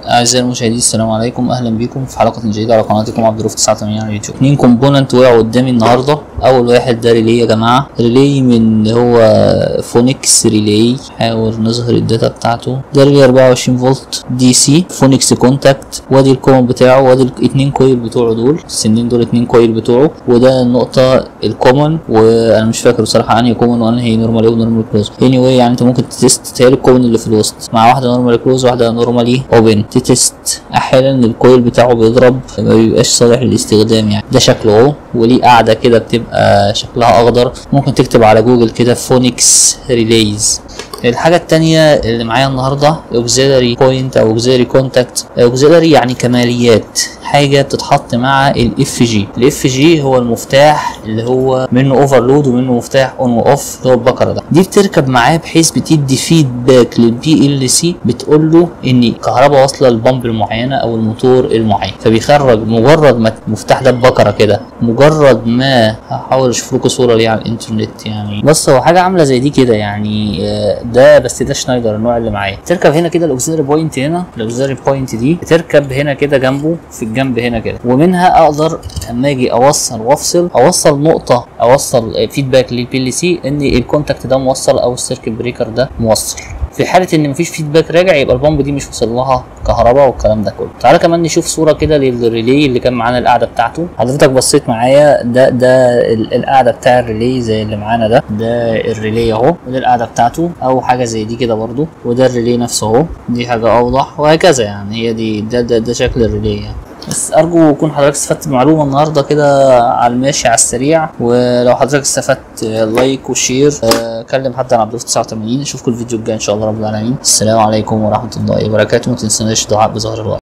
أعزائي المشاهدين السلام عليكم أهلا بكم في حلقة جديدة على قناتكم عبد الرؤوف 89 على اليوتيوب اتنين كومبوننت وقعوا قدامي النهاردة أول واحد ده ريلي يا جماعة ريلي من اللي هو فونكس ريلي حاول نظهر الداتا بتاعته ده ريلي 24 فولت دي سي فونكس كونتاكت وادي الكومن بتاعه وادي الاتنين كويل بتوعه دول السنين دول اتنين كويل بتوعه وده النقطة الكومن وأنا مش فاكر بصراحة أنهي كومن وأنهي نورمال إيه ونورمال كلوز anyway يعني أنت ممكن تتست تهيألي الكومن اللي في الوسط مع واحدة نورمال كلوز واحدة نورمالي اوبن تتست احيانا الكويل بتاعه بيضرب ما بيبقاش صالح للاستخدام يعني ده شكله اهو وليه قاعده كده بتبقى شكلها اخضر ممكن تكتب على جوجل كده فونكس ريليز الحاجة التانية اللي معايا النهاردة auxiliary point أو auxiliary contact auxiliary يعني كماليات حاجة بتتحط مع الاف جي الاف جي هو المفتاح اللي هو منه اوفرلود ومنه مفتاح اون واوف اللي هو البكرة ده دي بتركب معاه بحيث بتدي فيدباك للبي ال سي بتقول له ان الكهرباء واصلة للبامب المعينة او الموتور المعين فبيخرج مجرد ما المفتاح ده ببكرة كده مجرد ما هحاول اشوف لكم صورة ليه على الانترنت يعني بص هو حاجة عاملة زي دي كده يعني آه، ده بس ده شنايدر النوع اللي معايا تركب هنا كده الاوكسيلري بوينت هنا الاوكسيلري بوينت دي بتركب هنا كده جنبه في الجنب هنا كده ومنها اقدر اما اجي اوصل وافصل اوصل نقطه اوصل فيدباك للبي ال سي ان الكونتاكت ده موصل او السيركت بريكر ده موصل في حاله ان مفيش فيدباك راجع يبقى البامب دي مش وصل لها كهرباء والكلام ده كله تعالى كمان نشوف صوره كده للريلي اللي كان معانا القاعده بتاعته حضرتك بصيت معايا ده ده ال- القاعده بتاع الريلي زي اللي معانا ده ده الريلي اهو وده القاعده بتاعته او حاجه زي دي كده برضو وده الريلي نفسه اهو دي حاجه اوضح وهكذا يعني هي دي ده ده, ده شكل الريلي يعني بس ارجو يكون حضرتك استفدت بمعلومه النهارده كده على الماشي على السريع ولو حضرتك استفدت آه، لايك وشير آه، كلم حد عن عبد الرؤوف 89 اشوفكم الفيديو الجاي ان شاء الله رب العالمين السلام عليكم ورحمه الله وبركاته ما تنسوناش دعاء بظهر الوقت